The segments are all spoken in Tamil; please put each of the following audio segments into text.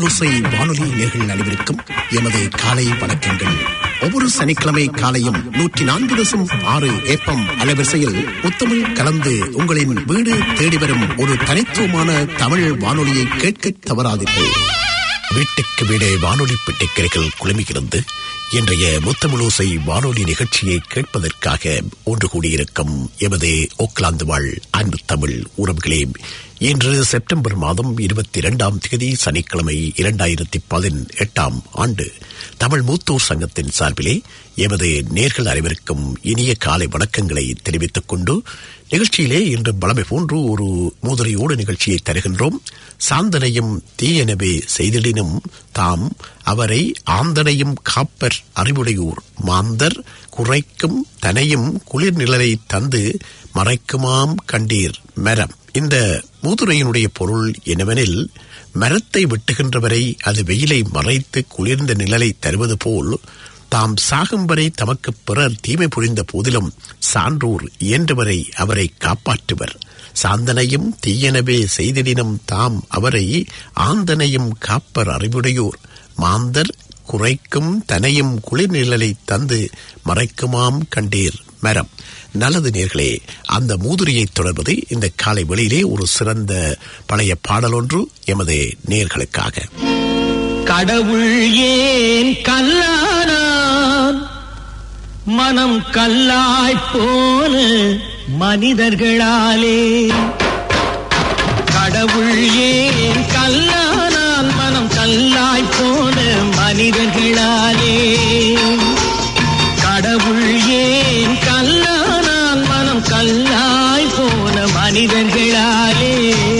முத்தமிழோசை வானொலி நேர்கள் அனைவருக்கும் எமது காலை வணக்கங்கள் ஒவ்வொரு சனிக்கிழமை காலையும் நூற்றி நான்கு தசம் ஆறு ஏப்பம் அலைவரிசையில் முத்தமிழ் கலந்து உங்களின் வீடு தேடி வரும் ஒரு தனித்துவமான தமிழ் வானொலியை கேட்க தவறாதீர்கள் வீட்டுக்கு வீடே வானொலி பெட்டிக்கரைகள் குழுமிகிறது இன்றைய முத்தமிழோசை வானொலி நிகழ்ச்சியை கேட்பதற்காக ஒன்று கூடியிருக்கும் எமது ஓக்லாந்து வாழ் அன்பு தமிழ் உறவுகளே இன்று செப்டம்பர் மாதம் இருபத்தி இரண்டாம் தேதி சனிக்கிழமை இரண்டாயிரத்தி பதினெட்டாம் ஆண்டு தமிழ் மூத்தோர் சங்கத்தின் சார்பிலே எமது நேர்கள் அனைவருக்கும் இனிய காலை வணக்கங்களை தெரிவித்துக் கொண்டு நிகழ்ச்சியிலே இன்று பலமை போன்று ஒரு மூதுரையோடு நிகழ்ச்சியை தருகின்றோம் சாந்தனையும் தீயெனவே செய்திடினும் தாம் அவரை ஆந்தனையும் காப்பர் அறிவுடையூர் மாந்தர் குறைக்கும் தனையும் குளிர் நிழலை தந்து மறைக்குமாம் கண்டீர் மரம் இந்த மூதுரையினுடைய பொருள் என்னவெனில் மரத்தை வெட்டுகின்றவரை அது வெயிலை மறைத்து குளிர்ந்த நிழலை தருவது போல் தாம் சாகும் வரை தமக்கு பிறர் தீமை புரிந்த போதிலும் சான்றோர் இயன்றவரை அவரை காப்பாற்றுவர் சாந்தனையும் தீயனவே செய்திடினும் தாம் அவரை ஆந்தனையும் காப்பர் அறிவுடையோர் மாந்தர் குறைக்கும் தனையும் குளிர் நிழலை தந்து மறைக்குமாம் கண்டீர் மரம் நல்லது நேர்களே அந்த மூதுரியை தொடர்வது இந்த காலை வெளியிலே ஒரு சிறந்த பழைய பாடல் ஒன்று எமது நேர்களுக்காக கடவுள் ஏன் கல்லானான் மனம் கல்லாய் போன மனிதர்களாலே கடவுள் ஏன் கல்லானான் மனம் கல்லாய் போன மனிதர்களாலே கடவுள் ஏன் கல்லானான் மனம் கல்லாய் போன மனிதர்களாலே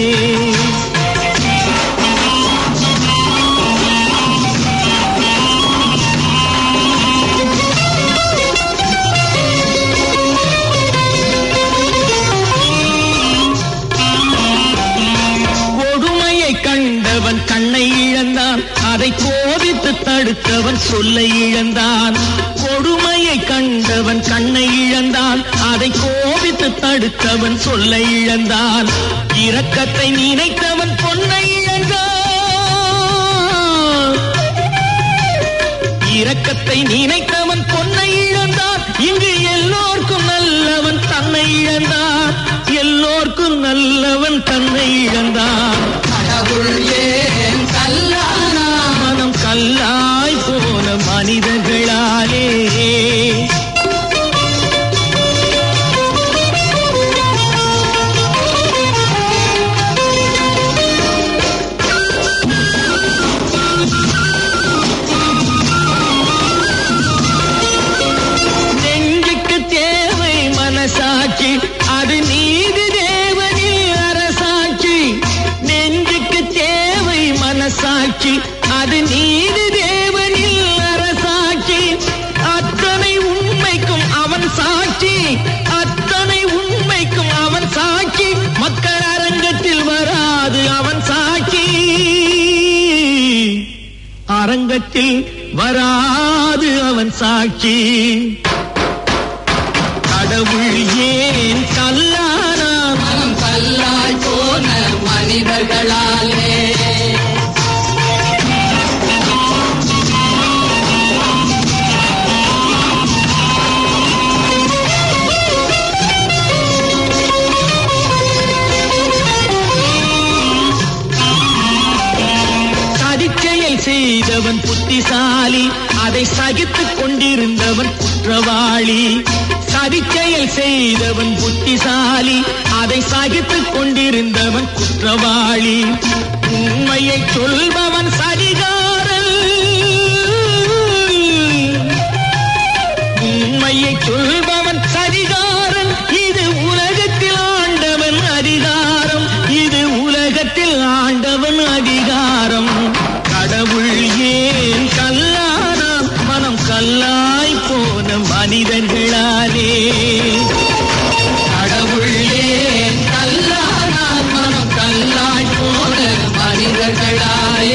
கொடுமையை கண்டவன் கண்ணை இழந்தான் அதை கோபித்து தடுத்தவன் சொல்லை இழந்தான் கொடுமையை கண்டவன் கண்ணை இழந்தான் அதை கோபித்து தடுத்தவன் சொல்லை இழந்தான் இரக்கத்தை நினைத்தவன் பொன்னை இழந்தான் இரக்கத்தை நினைத்தவன் பொன்னை இழந்தான் இங்கு எல்லோர்க்கும் நல்லவன் தன்னை இழந்தான் எல்லோர்க்கும் நல்லவன் தன்னை இழந்தான் கடவுள் ஏன் கல்லானா மனம் கல்லாய் போன மனிதர்களாலே நெஞ்சுக்கு தேவை மனசாட்சி அது நீதி தேவனில் அரசாட்சி நெஞ்சுக்கு தேவை மனசாட்சி அது நீதி தேவனில் அரசாட்சி அத்தனை உண்மைக்கும் அவன் சாட்சி அத்தனை உண்மைக்கும் அவன் சாட்சி மக்கள் அரங்கத்தில் வராது அவன் சாட்சி அரங்கத்தில் வராது அவன் சாட்சி கடவுள் ஏன் கல்லானா மனம் கல்லாய் போன மனிதர்களாலே சதிச்செயல் செய்தவன் புத்திசாலி அதை சகித்துக் கொண்டிருந்தவன் குற்றவாளி சதிச்செயல் செய்தவன் புத்திசாலி அதை சகித்துக் கொண்டிருந்தவன் குற்றவாளி உண்மையை சொல்பவன் சரிகாரன் உண்மையை சொல்பவன் சரிகாரன் இது உலகத்தில் ஆண்டவன் அதிகாரம் இது உலகத்தில் ஆண்டவன் அதிகாரம் கடவுள் ஏன் கல்லானா மனம் கல்லாய் போன மனிதர்களாலே கடவுள் ஏன் கல்லானா மனம் கல்லாய் போன மனிதர்களாலே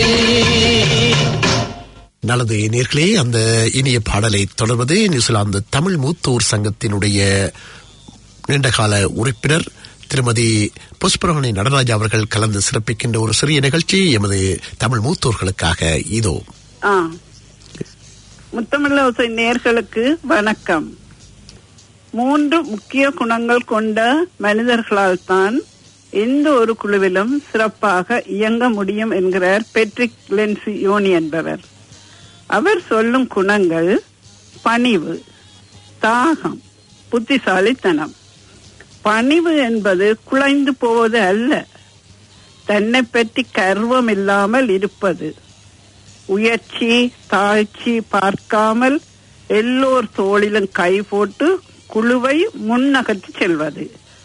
நல்லது நேர்களே அந்த இனிய பாடலை தொடர்வது நியூசிலாந்து தமிழ் மூத்தோர் சங்கத்தினுடைய நீண்டகால உறுப்பினர் திருமதி புஷ்பரமணி நடராஜா அவர்கள் கலந்து சிறப்பிக்கின்ற ஒரு சிறிய நிகழ்ச்சி எமது தமிழ் மூத்தோர்களுக்காக இதோ ஆ முத்தமிழோசை நேர்களுக்கு வணக்கம் மூன்று முக்கிய குணங்கள் கொண்ட மனிதர்களால் தான் எந்த ஒரு குழுவிலும் சிறப்பாக இயங்க முடியும் என்கிறார் பெட்ரிக் லென்சி யோனி என்பவர் அவர் சொல்லும் குணங்கள் பணிவு தாகம் புத்திசாலித்தனம் பணிவு என்பது குலைந்து போவது அல்ல தன்னை பற்றி கர்வம் இல்லாமல் இருப்பது உயர்ச்சி தாழ்ச்சி பார்க்காமல் எல்லோர் தோளிலும் கை போட்டு குழுவை முன்னகர்த்தி செல்வது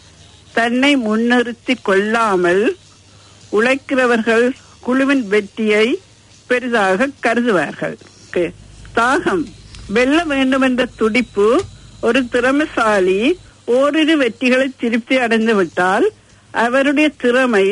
தன்னை முன்னிறுத்தி கொள்ளாமல் உழைக்கிறவர்கள் குழுவின் வெற்றியை பெரிதாக கருதுவார்கள் Okay. தாகம் வெல்ல வேண்டும் என்ற துடிப்பு ஒரு திறமைசாலி ஓரிரு வெற்றிகளை திருப்தி அடைந்து விட்டால் அவருடைய திறமை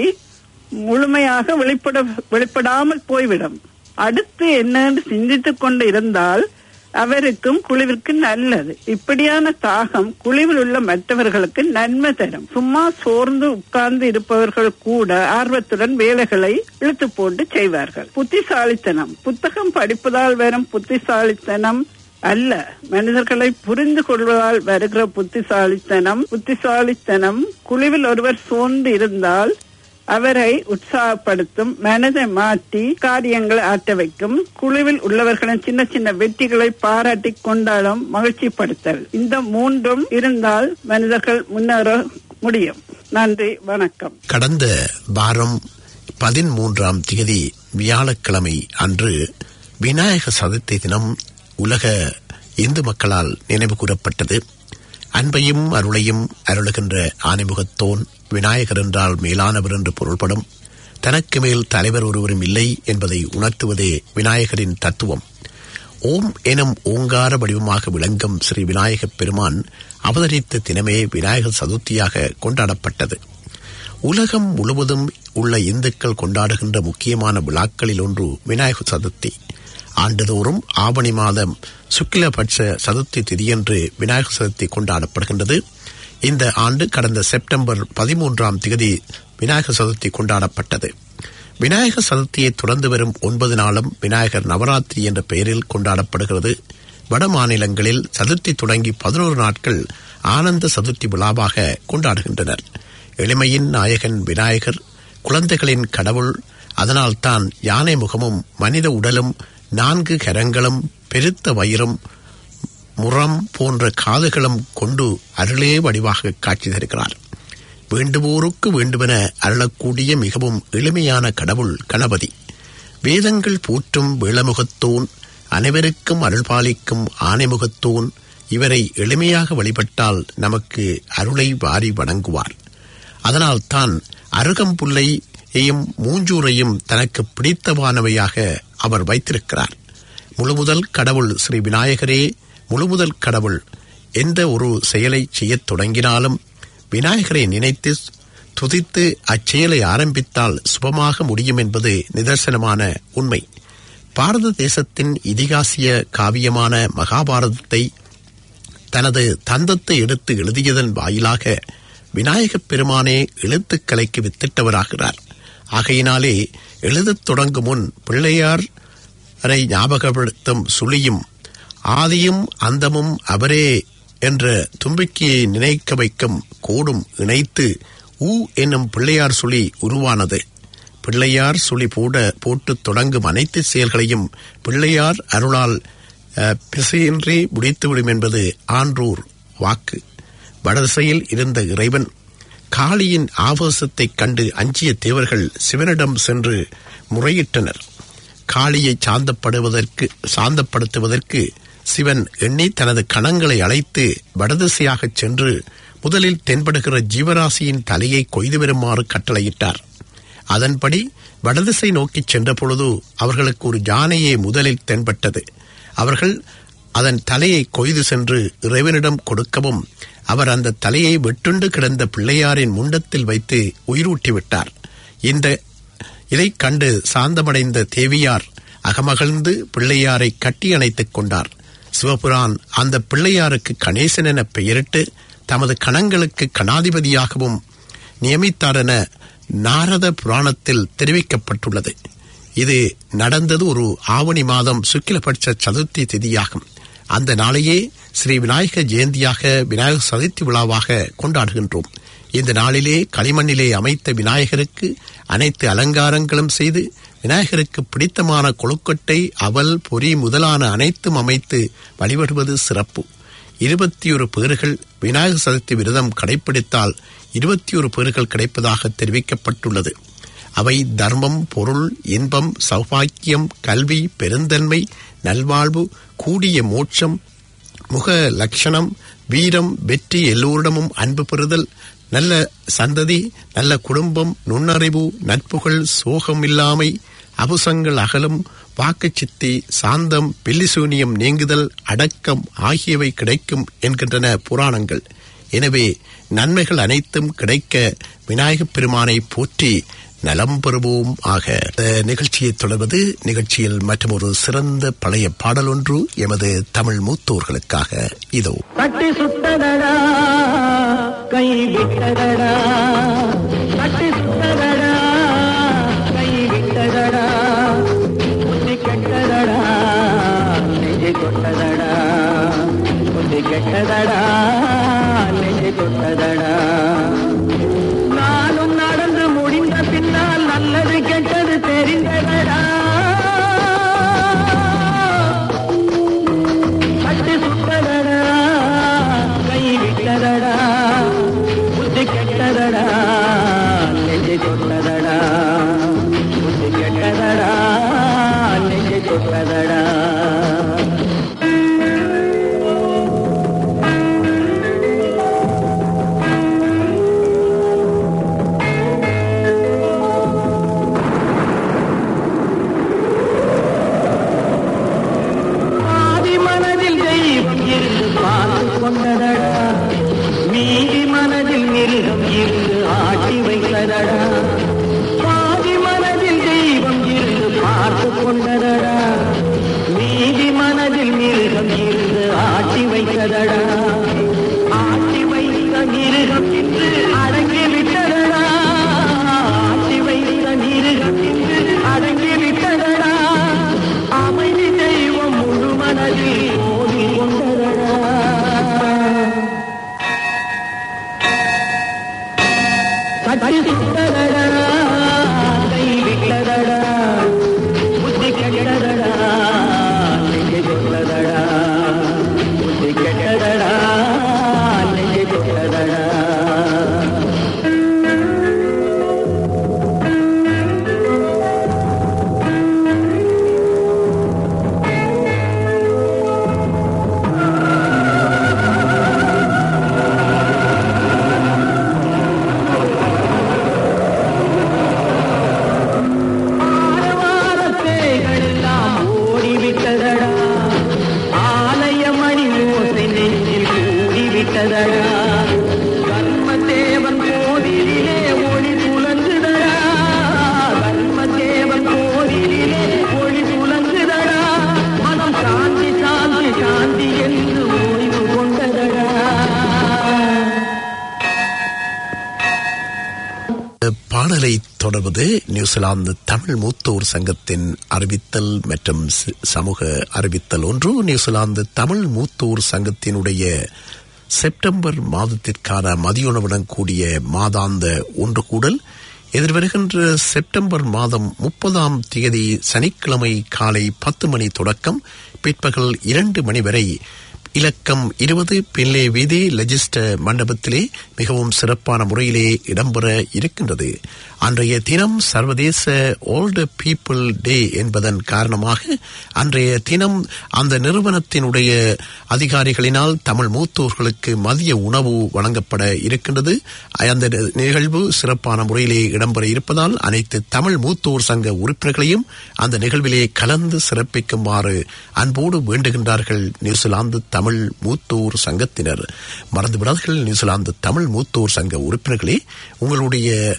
முழுமையாக வெளிப்பட வெளிப்படாமல் போய்விடும் அடுத்து என்னன்னு சிந்தித்துக் கொண்டு இருந்தால் அவருக்கும் குழுவிற்கு நல்லது இப்படியான தாகம் குழுவில் உள்ள மற்றவர்களுக்கு நன்மை தரும் சும்மா சோர்ந்து உட்கார்ந்து இருப்பவர்கள் கூட ஆர்வத்துடன் வேலைகளை இழுத்து போட்டு செய்வார்கள் புத்திசாலித்தனம் புத்தகம் படிப்பதால் வரும் புத்திசாலித்தனம் அல்ல மனிதர்களை புரிந்து கொள்வதால் வருகிற புத்திசாலித்தனம் புத்திசாலித்தனம் குழுவில் ஒருவர் சோர்ந்து இருந்தால் அவரை உற்சாகப்படுத்தும் மனதை மாற்றி காரியங்களை ஆட்ட வைக்கும் குழுவில் உள்ளவர்களின் சின்ன சின்ன வெற்றிகளை பாராட்டி கொண்டாடும் மகிழ்ச்சிப்படுத்தல் இந்த மூன்றும் இருந்தால் மனிதர்கள் முன்னேற முடியும் நன்றி வணக்கம் கடந்த வாரம் பதிமூன்றாம் தேதி வியாழக்கிழமை அன்று விநாயக சதுர்த்தி தினம் உலக இந்து மக்களால் நினைவு கூறப்பட்டது அன்பையும் அருளையும் அருளுகின்ற ஆனைமுகத்தோன் விநாயகர் என்றால் மேலானவர் என்று பொருள்படும் தனக்கு மேல் தலைவர் ஒருவரும் இல்லை என்பதை உணர்த்துவதே விநாயகரின் தத்துவம் ஓம் எனும் ஓங்கார வடிவமாக விளங்கும் ஸ்ரீ விநாயகப் பெருமான் அவதரித்த தினமே விநாயகர் சதுர்த்தியாக கொண்டாடப்பட்டது உலகம் முழுவதும் உள்ள இந்துக்கள் கொண்டாடுகின்ற முக்கியமான விழாக்களில் ஒன்று விநாயகர் சதுர்த்தி ஆண்டுதோறும் ஆவணி மாதம் சுக்கிலபட்ச சதுர்த்தி திதியன்று விநாயகர் சதுர்த்தி கொண்டாடப்படுகின்றது இந்த ஆண்டு கடந்த செப்டம்பர் பதிமூன்றாம் தேதி விநாயகர் சதுர்த்தி கொண்டாடப்பட்டது விநாயகர் சதுர்த்தியை தொடர்ந்து வரும் ஒன்பது நாளும் விநாயகர் நவராத்திரி என்ற பெயரில் கொண்டாடப்படுகிறது வட மாநிலங்களில் சதுர்த்தி தொடங்கி பதினோரு நாட்கள் ஆனந்த சதுர்த்தி விழாவாக கொண்டாடுகின்றனர் எளிமையின் நாயகன் விநாயகர் குழந்தைகளின் கடவுள் அதனால்தான் யானை முகமும் மனித உடலும் நான்கு கரங்களும் பெருத்த வயிறும் முறம் போன்ற காதுகளும் கொண்டு அருளே வடிவாக காட்சி தருகிறார் வேண்டுவோருக்கு வேண்டுமென அருளக்கூடிய மிகவும் எளிமையான கடவுள் கணபதி வேதங்கள் போற்றும் வேளமுகத்தோன் அனைவருக்கும் அருள்பாலிக்கும் ஆனைமுகத்தோன் இவரை எளிமையாக வழிபட்டால் நமக்கு அருளை வாரி வணங்குவார் அதனால் தான் அருகம்புல்லையையும் மூஞ்சூரையும் தனக்கு பிடித்தமானவையாக அவர் வைத்திருக்கிறார் முழுமுதல் கடவுள் ஸ்ரீ விநாயகரே முழுமுதல் கடவுள் எந்த ஒரு செயலை செய்யத் தொடங்கினாலும் விநாயகரை நினைத்து துதித்து அச்செயலை ஆரம்பித்தால் சுபமாக முடியும் என்பது நிதர்சனமான உண்மை பாரத தேசத்தின் இதிகாசிய காவியமான மகாபாரதத்தை தனது தந்தத்தை எடுத்து எழுதியதன் வாயிலாக விநாயகப் பெருமானே எழுத்துக்கலைக்கு வித்திட்டவராகிறார் ஆகையினாலே எழுதத் தொடங்கும் முன் பிள்ளையார் வரை ஞாபகப்படுத்தும் சுழியும் ஆதியும் அந்தமும் அவரே என்ற தும்பிக்கையை நினைக்க வைக்கும் கோடும் இணைத்து ஊ என்னும் பிள்ளையார் சுழி உருவானது பிள்ளையார் சுழி போட போட்டு தொடங்கும் அனைத்து செயல்களையும் பிள்ளையார் அருளால் அஹ், பிசையின்றி முடித்துவிடும் என்பது ஆன்றூர் வாக்கு வடதிசையில் இருந்த இறைவன் காளியின் ஆவேசத்தைக் கண்டு அஞ்சிய தேவர்கள் சிவனிடம் சென்று முறையிட்டனர் காளியை சாந்தப்படுவதற்கு சாந்தப்படுத்துவதற்கு சிவன் எண்ணி தனது கணங்களை அழைத்து வடதிசையாகச் சென்று முதலில் தென்படுகிற ஜீவராசியின் தலையை கொய்து வருமாறு கட்டளையிட்டார் அதன்படி வடதிசை நோக்கிச் சென்றபொழுது அவர்களுக்கு ஒரு யானையே முதலில் தென்பட்டது அவர்கள் அதன் தலையை கொய்து சென்று இறைவனிடம் கொடுக்கவும் அவர் அந்த தலையை வெட்டுண்டு கிடந்த பிள்ளையாரின் முண்டத்தில் வைத்து உயிரூட்டிவிட்டார் இந்த இதைக் கண்டு சாந்தமடைந்த தேவியார் அகமகிழ்ந்து பிள்ளையாரை கட்டி அணைத்துக் கொண்டார் சிவபுரான் அந்த பிள்ளையாருக்கு கணேசன் என பெயரிட்டு தமது கணங்களுக்கு கணாதிபதியாகவும் நியமித்தார் என நாரத புராணத்தில் தெரிவிக்கப்பட்டுள்ளது இது நடந்தது ஒரு ஆவணி மாதம் சுக்கிலபட்ச சதுர்த்தி திதியாகும் அந்த நாளையே ஸ்ரீ விநாயக ஜெயந்தியாக விநாயகர் சதுர்த்தி விழாவாக கொண்டாடுகின்றோம் இந்த நாளிலே களிமண்ணிலே அமைத்த விநாயகருக்கு அனைத்து அலங்காரங்களும் செய்து விநாயகருக்கு பிடித்தமான கொழுக்கட்டை அவல் பொறி முதலான அனைத்தும் அமைத்து வழிபடுவது சிறப்பு இருபத்தி ஒரு பேர்கள் விநாயகர் சதுர்த்தி விரதம் கடைபிடித்தால் இருபத்தி ஒரு பேர்கள் கிடைப்பதாக தெரிவிக்கப்பட்டுள்ளது அவை தர்மம் பொருள் இன்பம் சௌபாக்கியம் கல்வி பெருந்தன்மை நல்வாழ்வு கூடிய மோட்சம் முக லட்சணம் வீரம் வெற்றி எல்லோரிடமும் அன்பு பெறுதல் நல்ல சந்ததி நல்ல குடும்பம் நுண்ணறிவு நட்புகள் சோகம் இல்லாமை அபுசங்கள் அகலும் வாக்குச்சித்தி சாந்தம் பில்லிசூனியம் நீங்குதல் அடக்கம் ஆகியவை கிடைக்கும் என்கின்றன புராணங்கள் எனவே நன்மைகள் அனைத்தும் கிடைக்க விநாயகப் பெருமானை போற்றி நலம் பெறுவோம் ஆக இந்த நிகழ்ச்சியை தொடர்வது நிகழ்ச்சியில் மற்றொரு சிறந்த பழைய பாடல் ஒன்று எமது தமிழ் மூத்தோர்களுக்காக இதோ தட்டி சுட்டதடா கை விட்டதடா தட்டி சுட்டதடா கை விட்டதடா புத்தி கெட்டதடா நெஞ்சை தொட்டதடா புத்தி கெட்டதடா நெஞ்சை தொட்டதடா நானும் நடந்து முடிந்த பின்னால் நல்லது கெட்டது தெரிந்ததடா கட்டி சுட்டதடா கை விட்டதடா புத்தி கெட்டதடா நெஞ்சை தொட்டதடா புத்தி கெட்டதடா நெஞ்சை தொட்டதடா ஆதி மனதில் தெய்வம் இருந்து பார்த்து கொண்டதடா மீதி மனதில் மிருகம் இருந்து ஆட்டி வைத்ததடா பாதி மனதில் தெய்வம் இருந்து பார்த்து கொண்டதடா மீதி மனதில் மிருகம் இருந்து ஆட்டி வைத்ததடா ஆட்டி வைத்த மிருகம் இன்று அடங்கி விட்டதடா ஆட்டி வைத்த மிருகம் இன்று அடங்கி விட்டதடா அமைதி தெய்வம் முழு மனதில் ஓடி கொண்டதடா கட்டி சுட்டதடா கை விட்டதடா புத்தி கெட்டதடா நெஞ்சை தொட்டதடா புத்தி கெட்டதடா நெஞ்சை தொட்டதடா ஆரவாரத்தேகள் எல்லாம் ஓடிவிட்டதடா ஆலயமணி ஓசை நெஞ்சில் கூடிவிட்டதடா கர்மதேவன் கோவிலிலே ஒளி புலங்குதடா கர்மதேவன் கோவிலிலே ஒளி புலங்குதடா மனம் சாந்தி சாந்தி சாந்தி என்று ஓய்வு கொண்டதடா பாடலை தொடர்வது நியூசிலாந்து தமிழ் மூத்தோர் சங்கத்தின் அறிவித்தல் மற்றும் ச- சமூக அறிவித்தல் ஒன்று நியூசிலாந்து தமிழ் மூத்தோர் சங்கத்தினுடைய செப்டம்பர் மாதத்திற்கான மதியுணவுடன் கூடிய மாதாந்த ஒன்று கூடல் எதிர்வருகின்ற செப்டம்பர் மாதம் முப்பதாம் தேதி சனிக்கிழமை காலை பத்து மணி தொடக்கம் பிற்பகல் இரண்டு மணி வரை இலக்கம் இருபது பின்லே வீதி லெஜிஸ்டர் மண்டபத்திலே மிகவும் சிறப்பான முறையிலே இடம்பெற இருக்கின்றது அன்றைய தினம் சர்வதேச ஓல்டு பீப்புள் டே என்பதன் காரணமாக அன்றைய தினம் அந்த நிறுவனத்தினுடைய அதிகாரிகளினால் தமிழ் மூத்தோர்களுக்கு மதிய உணவு வழங்கப்பட இருக்கின்றது அந்த நிகழ்வு சிறப்பான முறையிலே இடம்பெற இருப்பதால் அனைத்து தமிழ் மூத்தோர் சங்க உறுப்பினர்களையும் அந்த நிகழ்விலே கலந்து சிறப்பிக்குமாறு அன்போடு வேண்டுகின்றார்கள் நியூசிலாந்து தமிழ் மூத்தோர் சங்கத்தினர் மறந்துவிடாதீர்கள் நியூசிலாந்து தமிழ் மூத்தோர் சங்க உறுப்பினர்களே உங்களுடைய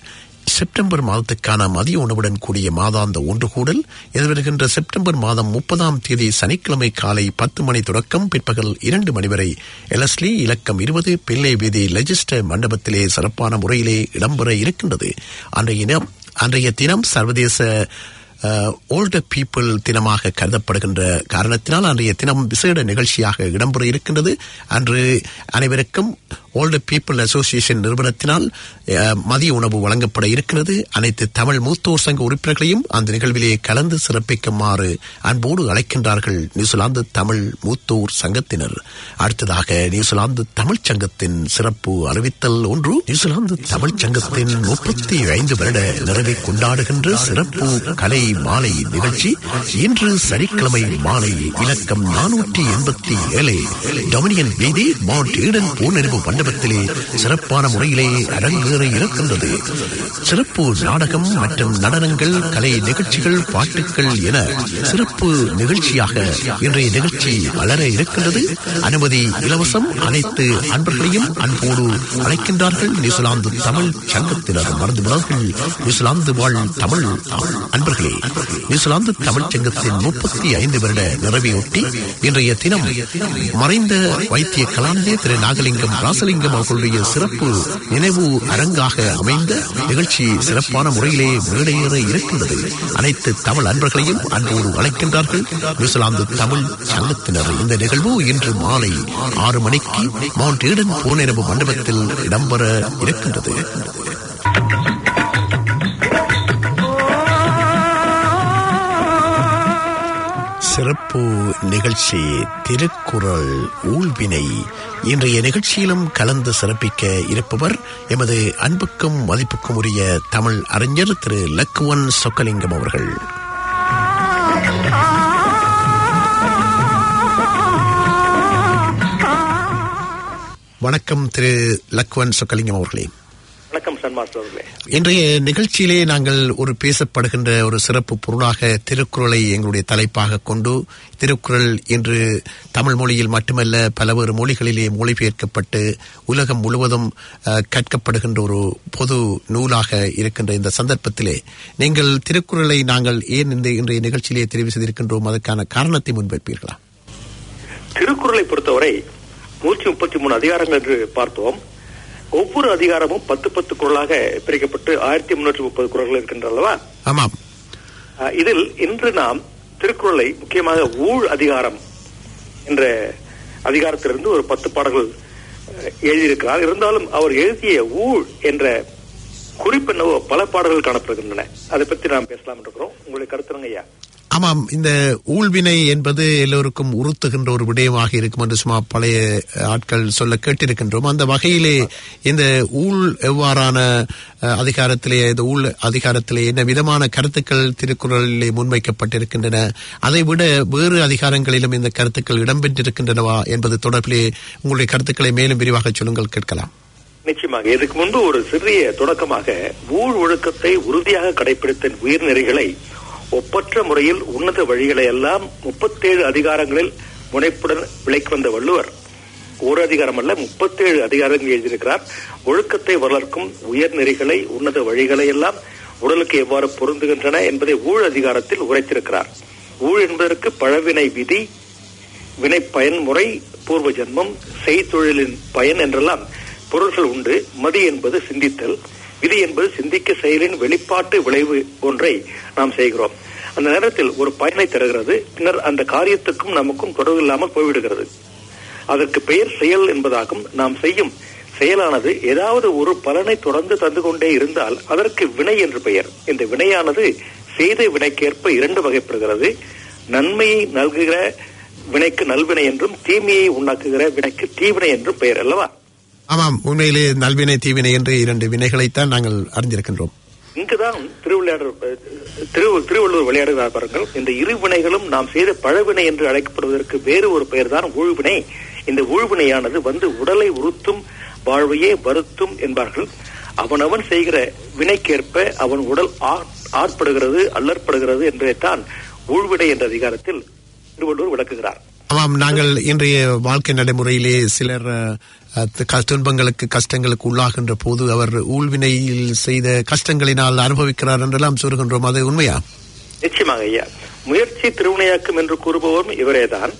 செப்டம்பர் மாதத்துக்கான மதிய உணவுடன் கூடிய மாதாந்த ஒன்று கூடல் எதிர்வருகின்ற செப்டம்பர் மாதம் முப்பதாம் தேதி சனிக்கிழமை காலை பத்து மணி தொடக்கம் பிற்பகல் இரண்டு மணி வரை எலஸ்லி இலக்கம் இருபது பிள்ளை வீதி லெஜிஸ்டர் மண்டபத்திலே சிறப்பான முறையிலே இடம்பெற இருக்கின்றது அன்றைய தினம் அன்றைய தினம் சர்வதேச ஓல்டர் பீப்புள் தினமாக கருதப்படுகின்ற காரணத்தினால் அன்றைய தினம் விசேட நிகழ்ச்சியாக இடம்பெற இருக்கின்றது அன்று அனைவருக்கும் ஓல்டர் பீப்புள் அசோசியேஷன் நிறுவனத்தினால் அஹ், மதிய உணவு வழங்கப்பட இருக்கிறது அனைத்து தமிழ் மூத்தோர் சங்க உறுப்பினர்களையும் அந்த நிகழ்விலே கலந்து சிறப்பிக்குமாறு அன்போடு அழைக்கின்றார்கள் நியூசிலாந்து தமிழ் மூத்தோர் சங்கத்தினர் அடுத்ததாக நியூசிலாந்து தமிழ்ச் சங்கத்தின் சிறப்பு அறிவித்தல் ஒன்று நியூசிலாந்து தமிழ்ச் சங்கத்தின் முப்பத்தி ஐந்து வருட நிறைவை கொண்டாடுகின்ற சிறப்பு கலை மாலை நிகழ்ச்சி இன்று சனிக்கிழமை மாலை இலக்கம் நானூற்றி எண்பத்தி ஏழு டொமினியன் வீதி மவுண்ட் ஈடன் பூநெறிவு மண்டபத்திலே சிறப்பான முறையிலே அரங்கேற இருக்கின்றது சிறப்பு நாடகம் மற்றும் நடனங்கள் கலை நிகழ்ச்சிகள் பாட்டுக்கள் என சிறப்பு நிகழ்ச்சியாக இன்றைய நிகழ்ச்சி வளர இருக்கின்றது அனுமதி இலவசம் அனைத்து அன்பர்களையும் அன்போடு அழைக்கின்றார்கள் நியூசிலாந்து தமிழ் சங்கத்தினர் மறந்து விடார்கள் நியூசிலாந்து வாழ் தமிழ் அன்பர்களே நியூசிலாந்து தமிழ் சங்கத்தின் முப்பத்தி ஐந்து வருட நிறைவையொட்டி இன்றைய தினம் மறைந்த வைத்திய கலாநிதி திரு நாகலிங்கம் ராசலிங்கம் அவர்களுடைய சிறப்பு நினைவு அரங்காக அமைந்த நிகழ்ச்சி சிறப்பான முறையிலே மேடையேற இருக்கின்றது அனைத்து தமிழ் அன்பர்களையும் அன்போடு அழைக்கின்றார்கள் நியூசிலாந்து தமிழ் சங்கத்தினர் இந்த நிகழ்வு இன்று மாலை ஆறு மணிக்கு மவுண்ட் ஈடன் பூநேரவு மண்டபத்தில் இடம்பெற இருக்கின்றது சிறப்பு நிகழ்ச்சி திருக்குறள் ஊழ்வினை இன்றைய நிகழ்ச்சியிலும் கலந்து சிறப்பிக்க இருப்பவர் எமது அன்புக்கும் மதிப்புக்கும் உரிய தமிழ் அறிஞர் திரு லக்குவன் சொக்கலிங்கம் அவர்கள் வணக்கம் திரு லக்குவன் சொக்கலிங்கம் அவர்களே வணக்கம் சன்மாஸ்டர் அவர்களே இன்றைய நிகழ்ச்சியிலே நாங்கள் ஒரு பேசப்படுகின்ற ஒரு சிறப்பு பொருளாக திருக்குறளை எங்களுடைய தலைப்பாக கொண்டு திருக்குறள் இன்று தமிழ் மொழியில் மட்டுமல்ல பலவேறு மொழிகளிலே மொழிபெயர்க்கப்பட்டு உலகம் முழுவதும் அஹ், கற்கப்படுகின்ற ஒரு பொது நூலாக இருக்கின்ற இந்த சந்தர்ப்பத்திலே நீங்கள் திருக்குறளை நாங்கள் ஏன் இந்த இன்றைய நிகழ்ச்சியிலே தெரிவு செய்திருக்கின்றோம் அதற்கான காரணத்தை முன்வைப்பீர்களா திருக்குறளை பொறுத்தவரை நூற்றி முப்பத்தி மூணு அதிகாரங்கள் என்று பார்த்தோம் ஒவ்வொரு அதிகாரமும் பத்து பத்து குரலாக பிரிக்கப்பட்டு ஆயிரத்தி முன்னூற்றி முப்பது குரல்கள் இருக்கின்றன அல்லவா ஆமாம் அஹ், இதில் இன்று நாம் திருக்குறளை முக்கியமாக ஊழ் அதிகாரம் என்ற அதிகாரத்திலிருந்து ஒரு பத்து பாடல்கள் அஹ், எழுதியிருக்கிறார் இருந்தாலும் அவர் எழுதிய ஊழ் என்ற குறிப்பென்னவோ பல பாடல்கள் காணப்படுகின்றன அதை பற்றி நாம் பேசலாம் இருக்கிறோம் உங்களுடைய கருத்துருங்க ஐயா ஆமாம் இந்த ஊழ்வினை என்பது எல்லோருக்கும் உறுத்துகின்ற ஒரு விடயமாக இருக்கும் என்று சும்மா பழைய ஆட்கள் சொல்ல கேட்டிருக்கின்றோம் அந்த வகையிலே இந்த ஊழ் எவ்வாறான அஹ், அதிகாரத்திலே இந்த ஊழ் அதிகாரத்திலே என்ன விதமான கருத்துக்கள் திருக்குறளிலே முன்வைக்கப்பட்டிருக்கின்றன அதை விட வேறு அதிகாரங்களிலும் இந்த கருத்துக்கள் இடம்பெற்றிருக்கின்றனவா என்பது தொடர்பிலே உங்களுடைய கருத்துக்களை மேலும் விரிவாக சொல்லுங்கள் கேட்கலாம் நிச்சயமாக இதுக்கு முன்பு ஒரு சிறிய தொடக்கமாக ஊழ் ஒழுக்கத்தை உறுதியாக கடைபிடித்த உயிர்நெறிகளை ஒப்பற்ற முறையில் உன்னத வழிகளை எல்லாம் முப்பத்தேழு அதிகாரங்களில் முனைப்புடன் விலைக்கு வந்த வள்ளுவர் ஒரு அதிகாரம் அல்ல முப்பத்தேழு அதிகாரங்கள் எழுதியிருக்கிறார் ஒழுக்கத்தை வளர்க்கும் உயர்நெறிகளை உன்னத வழிகளை எல்லாம் உடலுக்கு எவ்வாறு பொருந்துகின்றன என்பதை ஊழ் அதிகாரத்தில் உரைத்திருக்கிறார் ஊழ் என்பதற்கு பழவினை விதி வினை பயன்முறை பூர்வ ஜென்மம் செய்தொழிலின் பயன் என்றெல்லாம் பொருள்கள் உண்டு மதி என்பது சிந்தித்தல் விதி என்பது சிந்திக்க செயலின் வெளிப்பாட்டு விளைவு ஒன்றை நாம் செய்கிறோம் அந்த நேரத்தில் ஒரு பயனை தருகிறது பின்னர் அந்த காரியத்துக்கும் நமக்கும் தொடர்பு இல்லாமல் போய்விடுகிறது அதற்கு பெயர் செயல் என்பதாகும் நாம் செய்யும் செயலானது ஏதாவது ஒரு பலனை தொடர்ந்து தந்து கொண்டே இருந்தால் அதற்கு வினை என்று பெயர் இந்த வினையானது செய்த வினைக்கேற்ப இரண்டு வகைப்படுகிறது நன்மையை நல்குகிற வினைக்கு நல்வினை என்றும் தீமையை உண்டாக்குகிற வினைக்கு தீவினை என்றும் பெயர் அல்லவா ஆமாம் உண்மையிலே நல்வினை தீவினை என்று இரண்டு வினைகளைத்தான் நாங்கள் அறிந்திருக்கின்றோம் இங்குதான் திருவிளையாடல் அஹ், திரு திருவள்ளுவர் விளையாடுகிறார் பாருங்கள் இந்த இரு வினைகளும் நாம் செய்த பழவினை என்று அழைக்கப்படுவதற்கு வேறு ஒரு பெயர் தான் ஊழ்வினை இந்த ஊழ்வினையானது வந்து உடலை உறுத்தும் வாழ்வையே வருத்தும் என்பார்கள் அவனவன் செய்கிற வினைக்கேற்ப அவன் உடல் ஆ- ஆட்படுகிறது அல்லற்படுகிறது என்பதைத்தான் ஊழ்வினை என்ற அதிகாரத்தில் திருவள்ளுவர் விளக்குகிறார் ஆமாம் நாங்கள் இன்றைய வாழ்க்கை நடைமுறையிலே சிலர் அஹ், க- துன்பங்களுக்கு கஷ்டங்களுக்கு உள்ளாகின்ற போது அவர் ஊழ்வினையில் செய்த கஷ்டங்களினால் அனுபவிக்கிறார் என்றெல்லாம் சொல்கின்றோம் அது உண்மையா நிச்சயமாக ஐயா முயற்சி திருவினையாக்கும் என்று கூறுபவரும் இவரேதான்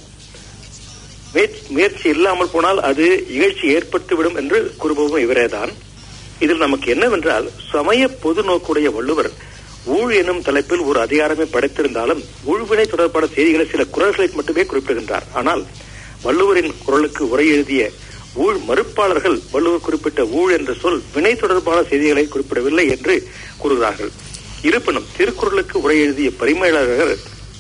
முயற்சி- முயற்சி இல்லாமல் போனால் அது இகழ்ச்சி ஏற்பட்டுவிடும் என்று கூறுபவரும் இவரேதான் இதில் நமக்கு என்னவென்றால் சமய பொது நோக்குடைய வள்ளுவர் ஊழ் எனும் தலைப்பில் ஒரு அதிகாரமே படைத்திருந்தாலும் ஊழ்வினை தொடர்பான செய்திகளை சில குரல்களை மட்டுமே குறிப்பிடுகின்றார் ஆனால் வள்ளுவரின் குரலுக்கு உரை எழுதிய ஊழ் மறுப்பாளர்கள் வள்ளுவர் குறிப்பிட்ட ஊழ் என்ற சொல் வினை தொடர்பான செய்திகளை குறிப்பிடவில்லை என்று கூறுகிறார்கள் இருப்பினும் திருக்குறளுக்கு உரை எழுதிய பரிமையாளர்கள்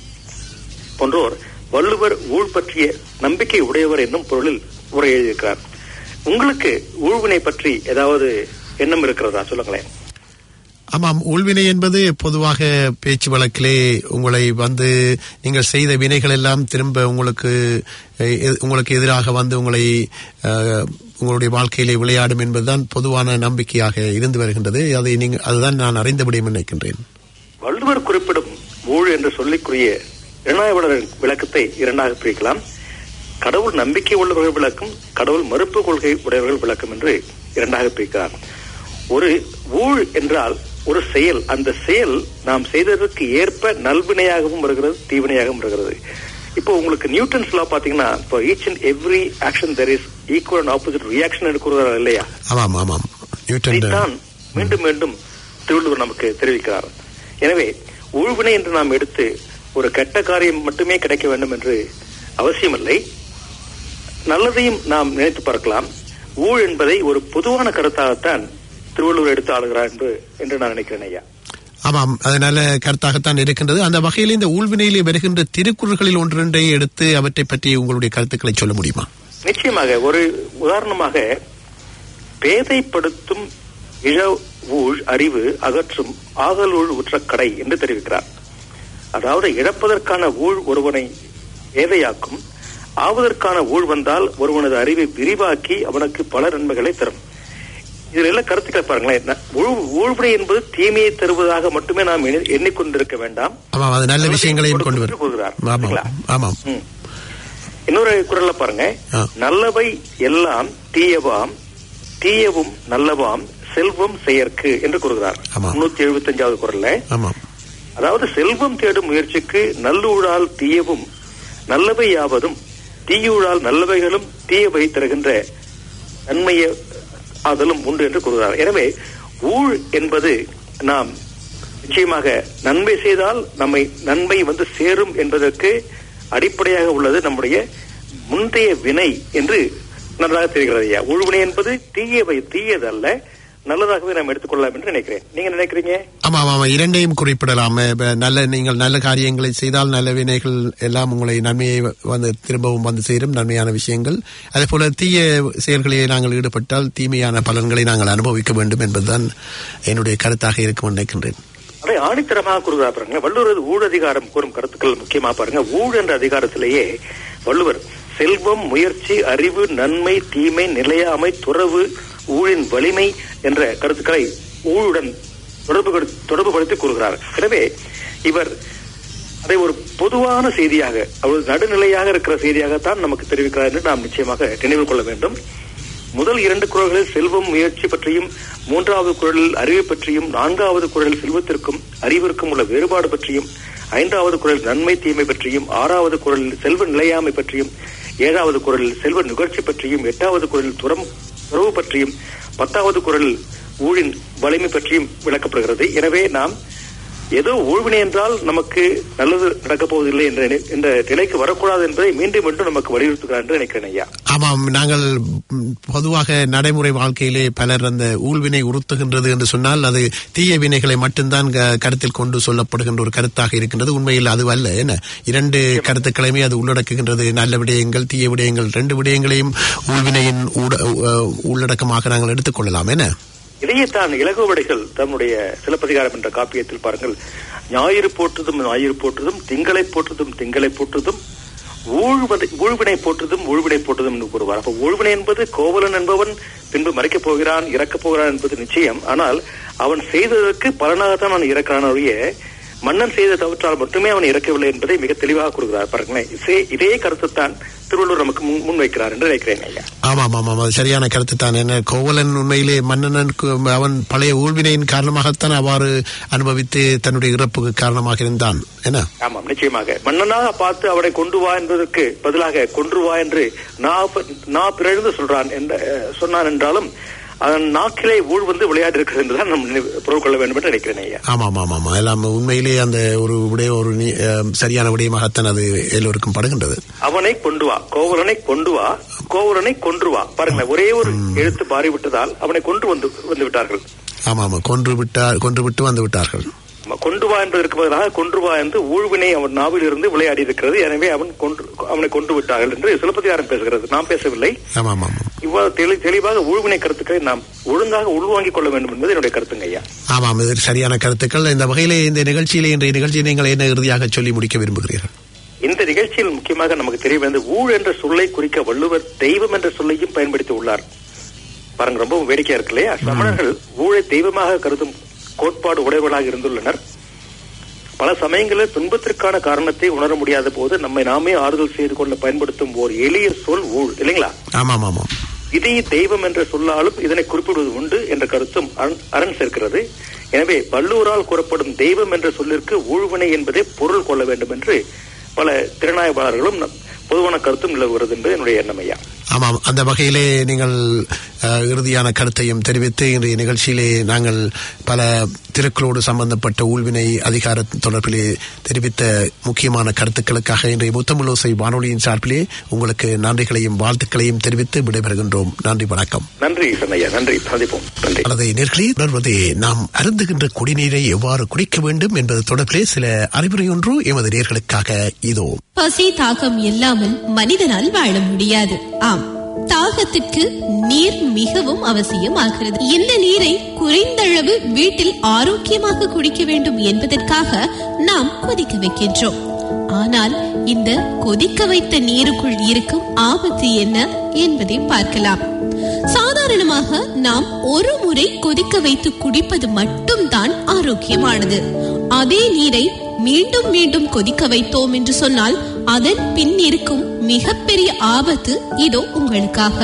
போன்றோர் வள்ளுவர் ஊழ் பற்றிய நம்பிக்கை உடையவர் என்னும் பொருளில் உரை எழுதியிருக்கிறார் உங்களுக்கு ஊழ்வினை பற்றி ஏதாவது எண்ணம் இருக்கிறதா சொல்லுங்களேன் ஆமாம் ஊழ்வினை என்பது பொதுவாக பேச்சு வழக்கிலே உங்களை வந்து நீங்கள் செய்த வினைகள் எல்லாம் திரும்ப உங்களுக்கு அஹ், எ- உங்களுக்கு எதிராக வந்து உங்களை அஹ், உங்களுடைய வாழ்க்கையிலே விளையாடும் என்பதுதான் பொதுவான நம்பிக்கையாக இருந்து வருகின்றது அதை நீங்கள் அதுதான் நான் அறிந்தபடியும் நினைக்கின்றேன் வள்ளுவர் குறிப்பிடும் ஊழ் என்று சொல்லிக்குரிய இரண்டாயிரம் விளக்கத்தை இரண்டாக பிரிக்கலாம் கடவுள் நம்பிக்கை உள்ளவர்கள் விளக்கம் கடவுள் மறுப்பு கொள்கை உடையவர்கள் விளக்கம் என்று இரண்டாக பிரிக்கிறார் ஒரு ஊழ் என்றால் ஒரு செயல் அந்த செயல் நாம் செய்ததற்கு ஏற்ப நல்வினையாகவும் வருகிறது தீவினையாகவும் வருகிறது இப்போ உங்களுக்கு நியூட்டன்ஸ் லா பாத்தீங்கன்னா இப்போ each and every action there is equal and opposite reaction எடுக்கிறார் இல்லையா ஆமாம் ஆமாம் நியூட்டன் இதைத்தான் மீண்டும் மீண்டும் திருவள்ளுவர் நமக்கு தெரிவிக்கிறார் எனவே ஊழ்வினை என்று நாம் எடுத்து ஒரு கெட்ட காரியம் மட்டுமே கிடைக்க வேண்டும் என்று அவசியமில்லை நல்லதையும் நாம் நினைத்து பார்க்கலாம் ஊழ் என்பதை ஒரு பொதுவான கருத்தாகத்தான் திருவள்ளுவர் எடுத்து ஆளுகிறார் என்று என்று நான் நினைக்கிறேன் ஐயா ஆமாம் அது நல்ல கருத்தாகத்தான் இருக்கின்றது அந்த வகையில் இந்த ஊழ்வினையிலே வருகின்ற திருக்குறள்களில் ஒன்றொன்றை எடுத்து அவற்றை பற்றி உங்களுடைய கருத்துக்களை சொல்ல முடியுமா நிச்சயமாக ஒரு உதாரணமாக பேதைப்படுத்தும் இழ ஊழ் அறிவு அகற்றும் ஆகலூழ் உற்ற கடை என்று தெரிவிக்கிறார் அதாவது இழப்பதற்கான ஊழ் ஒருவனை பேதையாக்கும் ஆவதற்கான ஊழ் வந்தால் ஒருவனது அறிவை விரிவாக்கி அவனுக்கு பல நன்மைகளை தரும் இதில் எல்லாம் கருத்துக்களை பாருங்களேன் ந- ஊழ்- ஊழ்வினை என்பது தீமையை தருவதாக மட்டுமே நாம் எண்ணி- எண்ணிக்கொண்டிருக்க வேண்டாம் ஆமாம் அது நல்ல நல்லதை விஷயங்களையும் கொண்டு கொடுத்து கூறுகிறார். வரும் ஆமாம் சரிங்களா? ஆமாம் ம். இன்னொரு குரல்ல பாருங்க ஆ. நல்லவை எல்லாம் தீயவாம் தீயவும் நல்லவாம் செல்வம் செயற்கு என்று கூறுகிறார் ஆமா. முன்னூத்தி எழுபத்தி அஞ்சாவது குரல்ல ஆமாம் அதாவது செல்வம் தேடும் முயற்சிக்கு நல்லூழால் தீயவும் நல்லவை யாவதும் தீயூழால் நல்லவைகளும் தீயவை தருகின்ற நன்மைய ஆதலும் உண்டு என்று கூறுகிறார் எனவே ஊழ் என்பது நாம் நிச்சயமாக நன்மை செய்தால் நம்மை நன்மை வந்து சேரும் என்பதற்கு அடிப்படையாக உள்ளது நம்முடைய முந்தைய வினை என்று நன்றாக தெரிகிறது ஐயா ஊழ்வினை என்பது தீயவை தீயதல்ல நல்லதாகவே நாம் எடுத்துக்கொள்ளலாம் என்று நினைக்கிறேன் நீங்க நினைக்கிறீங்க ஆமாம் ஆமாம் இரண்டையும் குறிப்பிடலாம் இப்ப நல்ல நீங்கள் நல்ல காரியங்களை செய்தால் நல்ல வினைகள் எல்லாம் உங்களை நன்மையை வந்து திரும்பவும் வந்து சேரும் நன்மையான விஷயங்கள் அதே போல தீய செயல்களிலே நாங்கள் ஈடுபட்டால் தீமையான பலன்களை நாங்கள் அனுபவிக்க வேண்டும் என்பதுதான் என்னுடைய கருத்தாக இருக்கும் நினைக்கின்றேன் அதை ஆணித்தரமாக கூறுகிறார் பாருங்க வள்ளுவர் ஊழ் அதிகாரம் கூறும் கருத்துக்கள் முக்கியமா பாருங்க ஊழ் என்ற அதிகாரத்திலேயே வள்ளுவர் செல்வம் முயற்சி அறிவு நன்மை தீமை நிலையாமை துறவு ஊழின் வலிமை என்ற கருத்துக்களை ஊழுடன் தொடர்பு தொடர்புபடுத்தி கூறுகிறார் எனவே இவர் அதை ஒரு பொதுவான செய்தியாக அவர் நடுநிலையாக இருக்கிற செய்தியாகத்தான் நமக்கு தெரிவிக்கிறார் என்று நாம் நிச்சயமாக நினைவு கொள்ள வேண்டும் முதல் இரண்டு குரல்களில் செல்வம் முயற்சி பற்றியும் மூன்றாவது குரலில் அறிவை பற்றியும் நான்காவது குரலில் செல்வத்திற்கும் அறிவிற்கும் உள்ள வேறுபாடு பற்றியும் ஐந்தாவது குரலில் நன்மை தீமை பற்றியும் ஆறாவது குரலில் செல்வ நிலையாமை பற்றியும் ஏழாவது குரலில் செல்வ நுகர்ச்சி பற்றியும் எட்டாவது குரலில் துறம் துறவு பற்றியும் பத்தாவது குரலில் ஊழின் வலிமை பற்றியும் விளக்கப்படுகிறது எனவே நாம் ஏதோ ஊழ்வினை என்றால் நமக்கு நல்லது நடக்கப் போவதில்லை என்ற நினை- என்ற நிலைக்கு வரக்கூடாது என்பதை மீண்டும் மீண்டும் நமக்கு வலியுறுத்துகிறார் என்று நினைக்கிறேன் ஐயா ஆமாம் நாங்கள் ம், பொதுவாக நடைமுறை வாழ்க்கையிலே பலர் அந்த ஊழ்வினை உறுத்துகின்றது என்று சொன்னால் அது தீய வினைகளை மட்டும்தான் க- கருத்தில் கொண்டு சொல்லப்படுகின்ற ஒரு கருத்தாக இருக்கின்றது உண்மையில் அது அல்ல என்ன இரண்டு கருத்துக்களையுமே அது உள்ளடக்குகின்றது நல்ல விடயங்கள் தீய விடயங்கள் ரெண்டு விடயங்களையும் ஊழ்வினையின் ஊட- அஹ், உள்ளடக்கமாக நாங்கள் எடுத்துக்கொள்ளலாம் என்ன இதையே தான் இளகோவடைகள் தன்னுடைய சிலப்பதிகாரம் என்ற காப்பியத்தில் பாருங்கள் ஞாயிறு போற்றுதும் ஞாயிறு போற்றுதும் திங்களை போற்றுதும் திங்களை போற்றுதும் ஊழ்வதை ஊழ்வினை போற்றுதும் ஊழ்வினை போற்றுதும் என்று கூறுவார் அப்ப ஊழ்வினை என்பது கோவலன் என்பவன் பின்பு மறைக்கப் போகிறான் இறக்கப் போகிறான் என்பது நிச்சயம் ஆனால் அவன் செய்ததற்கு பலனாகத்தான் அவன் இறக்கிறான் ஒழிய மன்னன் செய்த தவற்றால் மட்டுமே அவன் இறக்கவில்லை என்பதை மிக தெளிவாக கூறுகிறார் பாருங்களேன் இதே- இதே கருத்து தான் திருவள்ளுவர் நமக்கு முன் முன்வைக்கிறார் என்று நினைக்கிறேன் ஐயா ஆமாம் ஆமாம் அது சரியான கருத்து தான் என்ன கோவலன் உண்மையிலே மன்னனுக்கு அவன் பழைய ஊழ்வினையின் காரணமாகத்தான் அவ்வாறு அனுபவித்து தன்னுடைய இறப்புக்கு காரணமாக இருந்தான் என்ன ஆமாம் நிச்சயமாக மன்னனாக பார்த்து அவனை கொண்டு வா என்பதற்கு பதிலாக கொன்று வா என்று நான் ப- நான் பிறழ்ந்து சொல்றான் என்ற அஹ், சொன்னான் என்றாலும் அதன் நாக்கிலே ஊழ் வந்து விளையாடி இருக்கிறது என்றுதான் நாம் நினைவு- பொருள் கொள்ள வேண்டும் என்று நினைக்கிறேன் ஐயா ஆமாம் ஆமாம் ஆமாம் எல்லாம் உண்மையிலே அந்த ஒரு விடய ஒரு நீ- அஹ், சரியான விடயமாகத்தான் அது எல்லோருக்கும் படுகின்றது அவனை கொண்டு வா கோவலனை கொண்டு வா கோவலனை கொன்று வா பாருங்க ஒரே ஒரு எழுத்து மாறிவிட்டதால் அவனை கொண்டு வந்து வந்து விட்டார்கள் ஆமாம் ஆமாம் கொன்று விட்டார் கொன்று விட்டு வந்து விட்டார்கள் ஆமா, கொண்டு வா என்பதற்கு பதிலாக கொன்று வா என்று ஊழ்வினை அவன் நாவில் இருந்து விளையாடி இருக்கிறது எனவே அவன் கொன்று அவனை கொண்டு விட்டார்கள் என்று சிலப்பதிகாரம் பேசுகிறது நாம் பேசவில்லை ஆமாம் ஆமாம் இவ்வாறு தெளி தெளிவாக ஊழ்வினை கருத்துக்களை நாம் ஒழுங்காக உள்வாங்கிக் கொள்ள வேண்டும் என்பது என்னுடைய கருத்துங்க ஐயா ஆமாம் இது சரியான கருத்துக்கள் இந்த வகையிலே இந்த நிகழ்ச்சியிலே இன்றைய நிகழ்ச்சியை நீங்கள் என்ன இறுதியாக சொல்லி முடிக்க விரும்புகிறீர்கள் இந்த நிகழ்ச்சியில் முக்கியமாக நமக்கு தெரிய வந்து ஊழ் என்ற சொல்லை குறிக்க வள்ளுவர் தெய்வம் என்ற சொல்லையும் பயன்படுத்தி உள்ளார் பாருங்க ரொம்ப வேடிக்கையா இருக்கு இல்லையா சமணர்கள் ஊழை தெய்வமாக கருதும் கோட்பாடு உடையவர்களாக இருந்துள்ளனர் பல சமயங்களில் துன்பத்திற்கான காரணத்தை உணர முடியாத போது நம்மை நாமே ஆறுதல் செய்து கொள்ள பயன்படுத்தும் ஓர் எளிய சொல் ஊழ் இல்லைங்களா ஆமாம் ஆமாம் இதை தெய்வம் என்ற சொல்லாலும் இதனை குறிப்பிடுவது உண்டு என்ற கருத்தும் அரண்- அரண் சேர்க்கிறது எனவே வள்ளுவரால் கூறப்படும் தெய்வம் என்ற சொல்லிற்கு ஊழ்வினை என்பதே பொருள் கொள்ள வேண்டும் என்று பல திறனாய்வாளர்களும் நம் பொதுவான கருத்தும் நிலவுகிறது என்பது என்னுடைய எண்ணம் ஐயா ஆமாம் அந்த வகையிலே நீங்கள் அஹ், இறுதியான கருத்தையும் தெரிவித்து இன்றைய நிகழ்ச்சியிலே நாங்கள் பல திருக்குறளோடு சம்பந்தப்பட்ட ஊழ்வினை அதிகார தொடர்பிலே தெரிவித்த முக்கியமான கருத்துக்களுக்காக இன்றைய முத்தமிழோசை வானொலியின் சார்பிலே உங்களுக்கு நன்றிகளையும் வாழ்த்துக்களையும் தெரிவித்து விடைபெறுகின்றோம் நன்றி வணக்கம் நன்றி சண்ணையா நன்றி சந்திப்போம் நன்றி அல்லது நேர்களே உணர்வதே நாம் அருந்துகின்ற குடிநீரை எவ்வாறு குடிக்க வேண்டும் என்பது தொடர்பிலே சில அறிவுரை ஒன்று எமது நேர்களுக்காக இதோ பசி தாகம் இல்லாமல் மனிதனால் வாழ முடியாது ஆம் தாகத்திற்கு நீர் மிகவும் அவசியமாகிறது இந்த நீரை குறைந்தளவு வீட்டில் ஆரோக்கியமாக குடிக்க வேண்டும் என்பதற்காக நாம் கொதிக்க வைக்கின்றோம் ஆனால் இந்த கொதிக்க வைத்த நீருக்குள் இருக்கும் ஆபத்து என்ன என்பதை பார்க்கலாம் சாதாரணமாக நாம் ஒரு முறை கொதிக்க வைத்து குடிப்பது மட்டும்தான் ஆரோக்கியமானது அதே நீரை மீண்டும் மீண்டும் கொதிக்க வைத்தோம் என்று சொன்னால் அதன் பின் இருக்கும் மிகப்பெரிய ஆபத்து இதோ உங்களுக்காக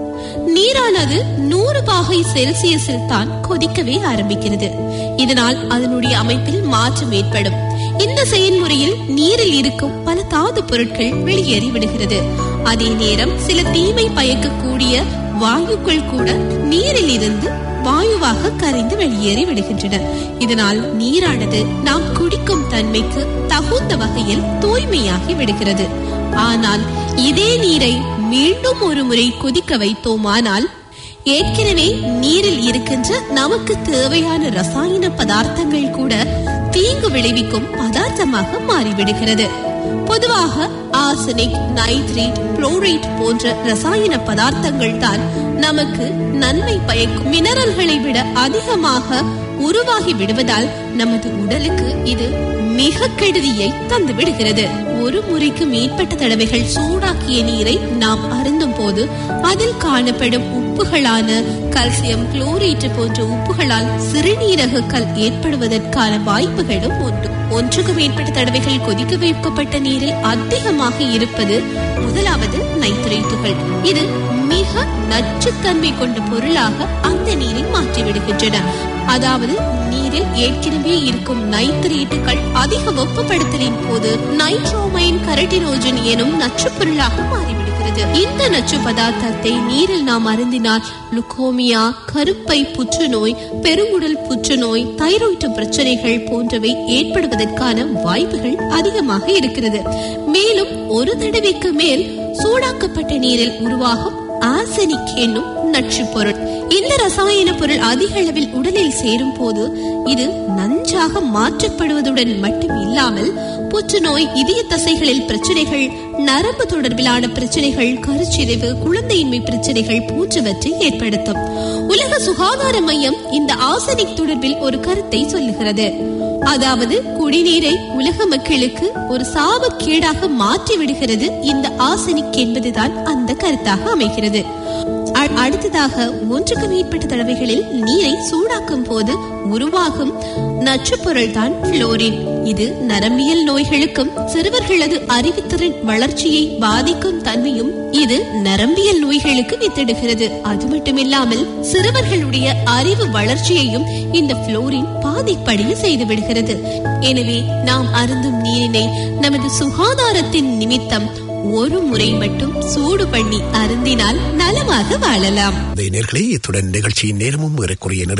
நீரானது நூறு பாகை செல்சியஸில் தான் கொதிக்கவே ஆரம்பிக்கிறது இதனால் அதனுடைய அமைப்பில் மாற்றம் ஏற்படும் இந்த செயல்முறையில் நீரில் இருக்கும் பல தாது பொருட்கள் வெளியேறி விடுகிறது அதே நேரம் சில தீமை பயக்கக்கூடிய வாயுக்கள் கூட நீரில் இருந்து வாயுவாக கரைந்து வெளியேறி விடுகின்றன இதனால் நீரானது நாம் குடிக்கும் தன்மைக்கு தகுந்த வகையில் தூய்மையாகி விடுகிறது ஆனால் இதே நீரை மீண்டும் ஒரு முறை கொதிக்க வைத்தோமானால் ஏற்கனவே நீரில் இருக்கின்ற நமக்கு தேவையான ரசாயன பதார்த்தங்கள் கூட தீங்கு விளைவிக்கும் பதார்த்தமாக மாறிவிடுகிறது பொதுவாக ஆர்சனிக் நைட்ரேட் புளோரைட் போன்ற ரசாயன பதார்த்தங்கள் தான் நமக்கு நன்மை பயக்கும் மினரல்களை விட அதிகமாக உருவாகி விடுவதால் நமது உடலுக்கு இது மிக கெடுதியை தந்து விடுகிறது ஒரு முறைக்கு மேற்பட்ட தடவைகள் சூடாக்கிய நீரை நாம் அருந்தும் போது அதில் காணப்படும் உப்புகளான கல்சியம் குளோரேட் போன்ற உப்புகளால் சிறுநீரக கல் ஏற்படுவதற்கான வாய்ப்புகளும் உண்டு ஒன்றுக்கு மேற்பட்ட தடவைகள் கொதிக்க வைக்கப்பட்ட நீரில் அதிகமாக இருப்பது முதலாவது நைட்ரேட்டுகள் இது மிக நச்சுத்தன்மை கொண்ட பொருளாக அந்த நீரை மாற்றிவிடுகின்றன அதாவது நீரில் ஏற்கனவே இருக்கும் நைட்ரேட்டுகள் அதிக வெப்பப்படுத்தலின் போது நைட்ரோமைன் கரட்டினோஜன் எனும் நச்சு பொருளாக மாறிவிடுகிறது இந்த நச்சு பதார்த்தத்தை நீரில் நாம் அருந்தினால் லுகோமியா கருப்பை புற்றுநோய் பெருங்குடல் புற்றுநோய் தைராய்டு பிரச்சனைகள் போன்றவை ஏற்படுவதற்கான வாய்ப்புகள் அதிகமாக இருக்கிறது மேலும் ஒரு தடவைக்கு மேல் சூடாக்கப்பட்ட நீரில் உருவாகும் ஆர்சனிக் என்னும் நச்சு பொருள் இந்த ரசாயன பொருள் அதிக அளவில் உடலில் சேரும் போது இது நஞ்சாக மாற்றப்படுவதுடன் மட்டும் இல்லாமல் புற்றுநோய் இதய தசைகளில் பிரச்சனைகள் நரம்பு தொடர்பிலான பிரச்சனைகள் கருச்சிதைவு குழந்தையின்மை பிரச்சனைகள் போன்றவற்றை ஏற்படுத்தும் உலக சுகாதார மையம் இந்த ஆசனிக் தொடர்பில் ஒரு கருத்தை சொல்லுகிறது அதாவது குடிநீரை உலக மக்களுக்கு ஒரு சாபக்கேடாக மாற்றி விடுகிறது இந்த ஆசனிக் என்பதுதான் அந்த கருத்தாக அமைகிறது அ- அடுத்ததாக ஒன்றுக்கு மேற்பட்ட தடவைகளில் நீரை சூடாக்கும் போது உருவாகும் நச்சுப்பொருள் தான் புளோரின் இது நரம்பியல் நோய்களுக்கும் சிறுவர்களது அறிவுத்திறன் வளர்ச்சியை பாதிக்கும் தன்மையும் இது நரம்பியல் நோய்களுக்கு வித்திடுகிறது அது மட்டுமில்லாமல் சிறுவர்களுடைய அறிவு வளர்ச்சியையும் இந்த புளோரின் பாதிப்படைய செய்து விடுகிறது எனவே நாம் அருந்தும் நீரினை நமது சுகாதாரத்தின் நிமித்தம் ஒரு முறை மட்டும் சூடு பண்ணி அருந்தினால் நலமாக வாழலாம் நேர்களே இத்துடன் நிகழ்ச்சியின் நேரமும் ஏறக்குறைய நிறைவு